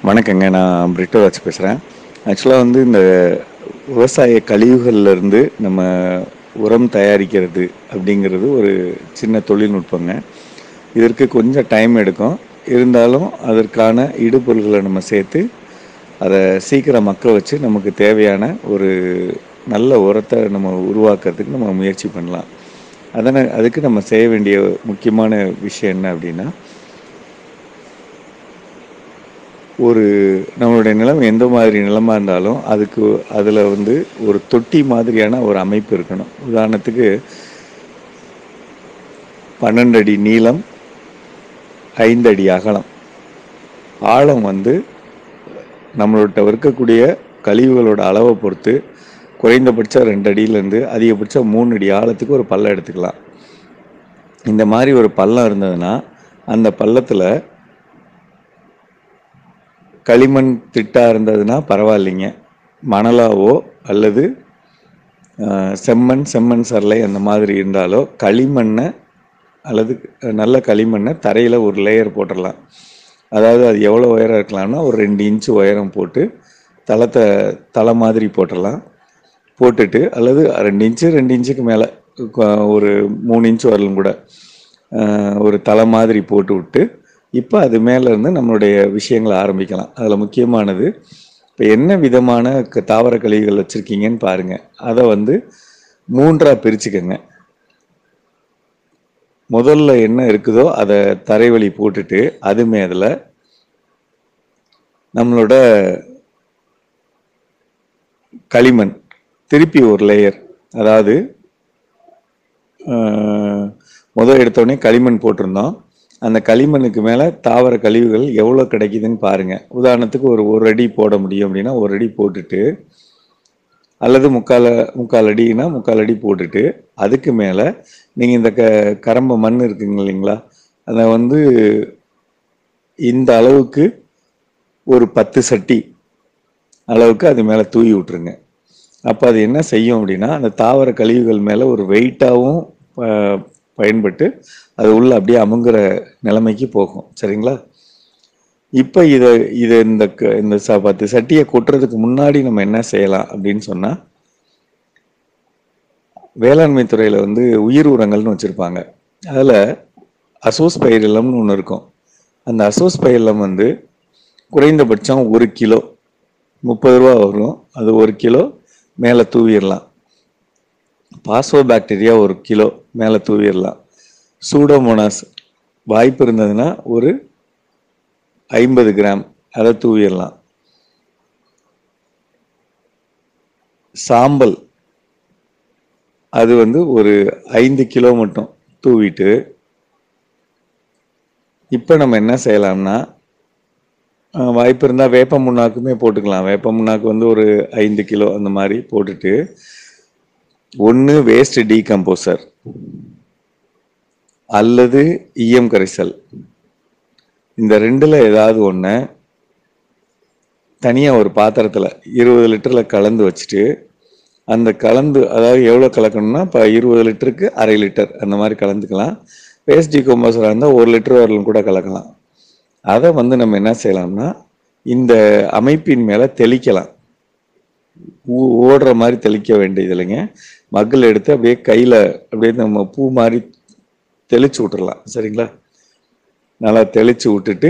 வணக்கங்க நான் பிரிட்டோராஜ் பேசுகிறேன் ஆக்சுவலாக வந்து இந்த விவசாய கழிவுகள்ல இருந்து நம்ம உரம் தயாரிக்கிறது அப்படிங்கிறது ஒரு சின்ன தொழில்நுட்பங்க இதற்கு கொஞ்சம் டைம் எடுக்கும் இருந்தாலும் அதற்கான இடுபொருள்களை நம்ம சேர்த்து அதை சீக்கிரம் மக்க வச்சு நமக்கு தேவையான ஒரு நல்ல உரத்தை நம்ம உருவாக்குறதுக்கு நம்ம முயற்சி பண்ணலாம் அதனை அதுக்கு நம்ம செய்ய வேண்டிய முக்கியமான விஷயம் என்ன அப்படின்னா ஒரு நம்மளுடைய நிலம் எந்த மாதிரி நிலமா இருந்தாலும் அதுக்கு அதில் வந்து ஒரு தொட்டி மாதிரியான ஒரு அமைப்பு இருக்கணும் உதாரணத்துக்கு பன்னெண்டு அடி நீளம் ஐந்து அடி அகலம் ஆழம் வந்து நம்மள்கிட்ட இருக்கக்கூடிய கழிவுகளோட அளவை பொறுத்து குறைந்தபட்சம் ரெண்டு அடியிலேருந்து அதிகபட்சம் மூணு அடி ஆழத்துக்கு ஒரு பள்ளம் எடுத்துக்கலாம் இந்த மாதிரி ஒரு பள்ளம் இருந்ததுன்னா அந்த பள்ளத்தில் களிமண் திட்டா இருந்ததுன்னா பரவாயில்லைங்க மணலாவோ அல்லது அஹ், செம்மண் செம்மண் சரளை அந்த மாதிரி இருந்தாலோ களிமண்ணை அல்லது நல்ல களிமண்ணை தரையில் ஒரு லேயர் போட்டுடலாம் அதாவது அது எவ்வளோ உயரம் இருக்கலாம்னா ஒரு ரெண்டு இன்ச்சு உயரம் போட்டு தளத்தை தலை மாதிரி போட்டுடலாம் போட்டுட்டு அல்லது ரெண்டு இன்ச்சு ரெண்டு இன்ச்சுக்கு மேலே ஒரு மூணு இன்ச்சு வரலும் கூட அஹ், ஒரு தலை மாதிரி போட்டு விட்டு இப்போ அது மேலே இருந்து நம்மளுடைய விஷயங்களை ஆரம்பிக்கலாம் அதில் முக்கியமானது இப்போ என்ன விதமான க- தாவர கழிவுகள் வச்சுருக்கீங்கன்னு பாருங்கள் அதை வந்து மூன்றாக பிரிச்சுக்கோங்க முதல்ல என்ன இருக்குதோ அதை தரைவழி போட்டுட்டு அது மேல நம்மளோட களிமண் திருப்பி ஒரு லேயர் அதாவது ஆஹ், முதல் எடுத்தோடனே களிமண் போட்டிருந்தோம் அந்த களிமண்ணுக்கு மேலே தாவர கழிவுகள் எவ்வளோ கிடைக்குதுன்னு பாருங்க உதாரணத்துக்கு ஒரு ஒரு அடி போட முடியும் அப்படின்னா ஒரு அடி போட்டுட்டு அல்லது முக்கால் முக்கால் அடினா முக்கால் அடி போட்டுட்டு அதுக்கு மேலே நீங்கள் இந்த க கரம்ப மண் இருக்குங்க இல்லைங்களா அதை வந்து இந்த அளவுக்கு ஒரு பத்து சட்டி அளவுக்கு அது மேலே தூவி விட்டுருங்க அப்போ அது என்ன செய்யும் அப்படின்னா அந்த தாவர கழிவுகள் மேலே ஒரு வெயிட்டாகவும் பயன்பட்டு அது உள்ள அப்படியே அமுங்குற நிலைமைக்கு போகும் சரிங்களா இப்போ இதை இதை இந்த க- இந்த ச பத்து சட்டியை கொட்டுறதுக்கு முன்னாடி நம்ம என்ன செய்யலாம் அப்படின்னு சொன்னால் வேளாண்மை துறையில் வந்து உயிர் உரங்கள்னு வச்சுருப்பாங்க அதில் அசோஸ் பயிரிலம்னு ஒன்று இருக்கும் அந்த அசோஸ் பயிரிலம் வந்து குறைந்தபட்சம் ஒரு கிலோ முப்பது ரூபா வரும் அது ஒரு கிலோ மேலே தூவிடலாம் பாஸ்போ பாக்டீரியா ஒரு கிலோ மேலே தூவிடலாம் சூடோமோனாஸ் வாய்ப்பு இருந்ததுன்னா ஒரு ஐம்பது கிராம் அதை தூவிடலாம் சாம்பல் அது வந்து ஒரு ஐந்து கிலோ மட்டும் தூவிட்டு இப்போ நம்ம என்ன செய்யலாம்னா அஹ், வாய்ப்பு இருந்தால் வேப்ப முன்னாக்குமே போட்டுக்கலாம் வேப்ப முன்னாக்கு வந்து ஒரு ஐந்து கிலோ அந்த மாதிரி போட்டுட்டு ஒன்று வேஸ்ட் டீகம்போசர் அல்லது ஈயம் கரைசல் இந்த ரெண்டுல ஏதாவது ஒன்று தனியாக ஒரு பாத்திரத்தில் இருபது லிட்டரில் கலந்து வச்சுட்டு அந்த கலந்து அதாவது எவ்வளோ கலக்கணும்னா இப்போ இருபது லிட்டருக்கு அரை லிட்டர் அந்த மாதிரி கலந்துக்கலாம் வேஸ்ட் டீகம்போசராக இருந்தால் ஒரு லிட்டர் வரலும் கூட கலக்கலாம் அதை வந்து நம்ம என்ன செய்யலாம்னா இந்த அமைப்பின் மேலே தெளிக்கலாம் ஊ- ஓடுற மாதிரி தெளிக்க வேண்டியது இல்லைங்க மக்கள் எடுத்து அப்படியே கையில் அப்படியே நம்ம பூ மாதிரி தெளிச்சு விட்டுறலாம் சரிங்களா நல்லா தெளிச்சு விட்டுட்டு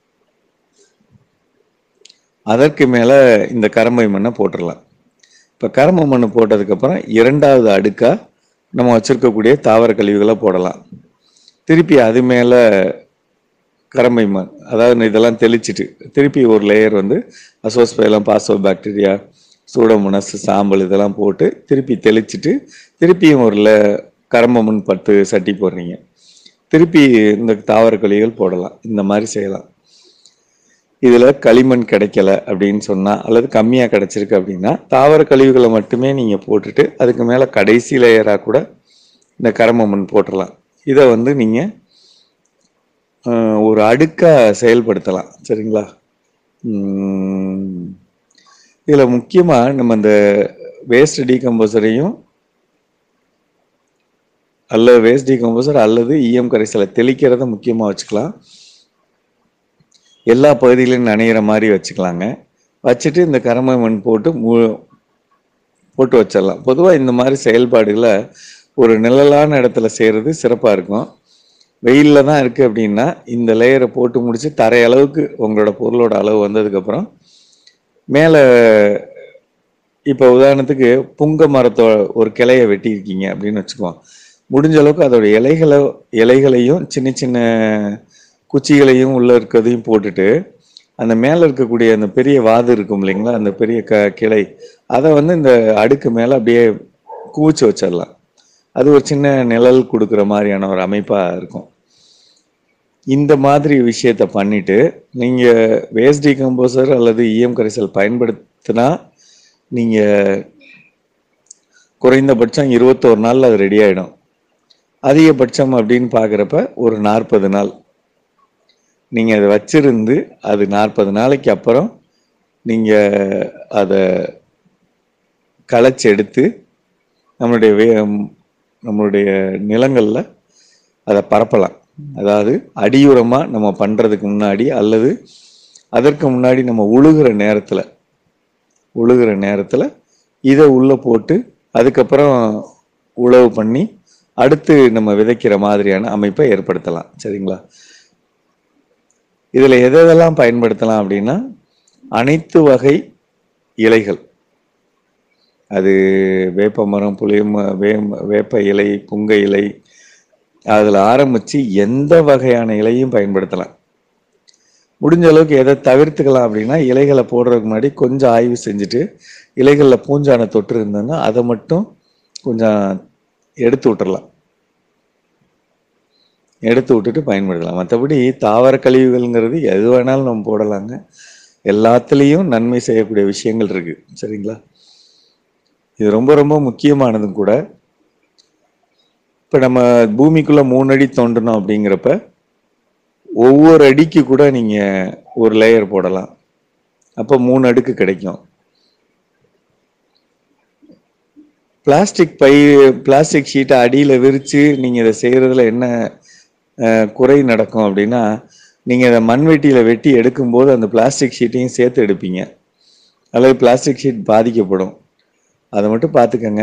அதற்கு மேலே இந்த கரம்பை மண்ணை போட்டுடலாம் இப்போ கரம்பை மண் போட்டதுக்கப்புறம் இரண்டாவது அடுக்காக நம்ம வச்சிருக்கக்கூடிய தாவர கழிவுகளை போடலாம் திருப்பி அது மேலே கரம்பை மண் அதாவது இதெல்லாம் தெளிச்சிட்டு திருப்பி ஒரு லேயர் வந்து அசோஸ்பைலம் பாசோ பாக்டீரியா சூடோமோனஸ் சாம்பல் இதெல்லாம் போட்டு திருப்பி தெளிச்சிட்டு திருப்பியும் ஒரு லே கரம்ப மண் பத்து சட்டி போடுறீங்க திருப்பி இந்த தாவர கழிவுகள் போடலாம் இந்த மாதிரி செய்யலாம் இதில் களிமண் கிடைக்கல அப்படின்னு சொன்னால் அல்லது கம்மியாக கிடைச்சிருக்கு அப்படின்னா தாவர கழிவுகளை மட்டுமே நீங்கள் போட்டுட்டு அதுக்கு மேலே கடைசி லேயராக கூட இந்த கரம்ப மண் போட்டுடலாம் இதை வந்து நீங்கள் ஒரு அடுக்காக செயல்படுத்தலாம் சரிங்களா இதில் முக்கியமாக நம்ம இந்த வேஸ்ட் டீகம்போசரையும் அல்லது வேஸ்ட் டீகம்போசர் அல்லது இஎம் கரைசலை தெளிக்கிறத முக்கியமாக வச்சுக்கலாம் எல்லா பகுதியிலும் நனையிற மாதிரி வச்சுக்கலாங்க வச்சுட்டு இந்த கரம மண் போட்டு மு போட்டு வச்சிடலாம் பொதுவாக இந்த மாதிரி செயல்பாடுகளை ஒரு நிழலான இடத்துல செய்கிறது சிறப்பாக இருக்கும் வெயிலில் தான் இருக்குது அப்படின்னா இந்த லேயரை போட்டு முடிச்சு தரை அளவுக்கு உங்களோட பொருளோட அளவு வந்ததுக்கப்புறம் மேலே இப்போ உதாரணத்துக்கு புங்க மரத்தோட ஒரு கிளையை வெட்டியிருக்கீங்க அப்படின்னு வச்சுக்குவோம் முடிஞ்ச அளவுக்கு அதோட இலைகளை இலைகளையும் சின்ன சின்ன குச்சிகளையும் உள்ள இருக்கிறதையும் போட்டுட்டு அந்த மேலே இருக்கக்கூடிய அந்த பெரிய வாது இருக்கும் இல்லைங்களா அந்த பெரிய க கிளை அதை வந்து இந்த அடுக்கு மேலே அப்படியே குவிச்சு வச்சிடலாம் அது ஒரு சின்ன நிழல் கொடுக்குற மாதிரியான ஒரு அமைப்பாக இருக்கும் இந்த மாதிரி விஷயத்த பண்ணிட்டு நீங்கள் வேஸ்ட் டீகம்போசர் அல்லது இஎம் கரைசல் பயன்படுத்தினா நீங்கள் குறைந்தபட்சம் இருபத்தோரு நாள் அது ரெடி ஆகிடும் அதிகபட்சம் அப்படின்னு பார்க்குறப்ப ஒரு நாற்பது நாள் நீங்கள் அதை வச்சிருந்து அது நாற்பது நாளைக்கு அப்புறம் நீங்கள் அதை களைச்சி எடுத்து நம்மளுடைய வே நம்மளுடைய நிலங்களில் அதை பரப்பலாம் அதாவது அடியுரமாக நம்ம பண்ணுறதுக்கு முன்னாடி அல்லது அதற்கு முன்னாடி நம்ம உழுகிற நேரத்தில் உழுகிற நேரத்தில் இதை உள்ளே போட்டு அதுக்கப்புறம் உழவு பண்ணி அடுத்து நம்ம விதைக்கிற மாதிரியான அமைப்பை ஏற்படுத்தலாம் சரிங்களா இதில் எதெல்லாம் பயன்படுத்தலாம் அப்படின்னா அனைத்து வகை இலைகள் அது வேப்ப மரம் புளிய ம- வே வேப்ப இலை புங்க இலை அதில் ஆரம்பித்து எந்த வகையான இலையும் பயன்படுத்தலாம் முடிஞ்ச அளவுக்கு எதை தவிர்த்துக்கலாம் அப்படின்னா இலைகளை போடுறதுக்கு முன்னாடி கொஞ்சம் ஆய்வு செஞ்சுட்டு இலைகளில் பூஞ்சான தொற்று இருந்ததுன்னா அதை மட்டும் கொஞ்சம் எடுத்து விட்டுறலாம் எடுத்து விட்டுட்டு பயன்படுத்தலாம் மற்றபடி தாவர கழிவுகள்ங்கிறது எது வேணாலும் நம்ம போடலாங்க எல்லாத்துலேயும் நன்மை செய்யக்கூடிய விஷயங்கள் இருக்கு சரிங்களா இது ரொம்ப ரொம்ப முக்கியமானதும் கூட இப்போ நம்ம பூமிக்குள்ள மூணு அடி தோண்டணும் அப்படிங்கிறப்ப ஒவ்வொரு அடிக்கு கூட நீங்க ஒரு லேயர் போடலாம் அப்போ மூணு அடுக்கு கிடைக்கும் பிளாஸ்டிக் பை பிளாஸ்டிக் ஷீட்டை அடியில் விரித்து நீங்கள் இதை செய்கிறதுல என்ன அஹ், குறை நடக்கும் அப்படின்னா நீங்கள் இதை மண்வெட்டியில் வெட்டி எடுக்கும்போது அந்த பிளாஸ்டிக் ஷீட்டையும் சேர்த்து எடுப்பீங்க அல்லது பிளாஸ்டிக் ஷீட் பாதிக்கப்படும் அதை மட்டும் பார்த்துக்கங்க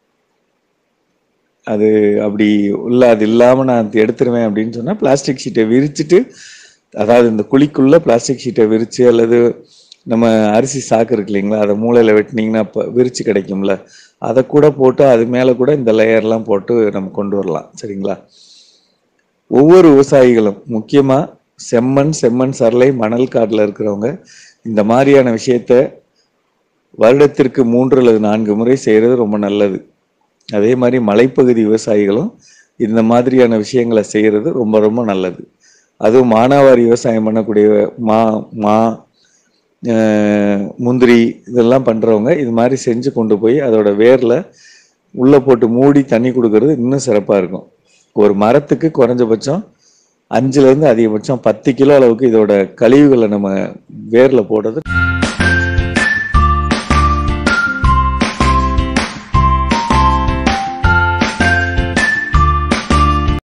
அது அப்படி உள்ள அது இல்லாமல் நான் அது எடுத்துருவேன் அப்படின்னு சொன்னால் பிளாஸ்டிக் ஷீட்டை விரிச்சிட்டு அதாவது இந்த குழிக்குள்ள பிளாஸ்டிக் ஷீட்டை விரிச்சு அல்லது நம்ம அரிசி சாக்கு இருக்கு இல்லைங்களா அதை மூளையில் வெட்டினீங்கன்னா இப்போ விரிச்சு கிடைக்கும்ல அதை கூட போட்டு அது மேலே கூட இந்த லேயர்லாம் போட்டு நம்ம கொண்டு வரலாம் சரிங்களா ஒவ்வொரு விவசாயிகளும் முக்கியமாக செம்மண் செம்மண் சரளை மணல் காட்டில் இருக்கிறவங்க இந்த மாதிரியான விஷயத்த வருடத்திற்கு மூன்று அல்லது நான்கு முறை செய்கிறது ரொம்ப நல்லது அதே மாதிரி மலைப்பகுதி விவசாயிகளும் இந்த மாதிரியான விஷயங்களை செய்கிறது ரொம்ப ரொம்ப நல்லது அதுவும் மானாவாரி விவசாயம் பண்ணக்கூடிய மா மா அஹ், முந்திரி இதெல்லாம் பண்ணுறவங்க இது மாதிரி செஞ்சு கொண்டு போய் அதோட வேரில் உள்ளே போட்டு மூடி தண்ணி கொடுக்கறது இன்னும் சிறப்பாக இருக்கும் ஒரு மரத்துக்கு குறைஞ்சபட்சம் அஞ்சுலேருந்து அதிகபட்சம் பத்து கிலோ அளவுக்கு இதோட கழிவுகளை நம்ம வேரில் போடுறது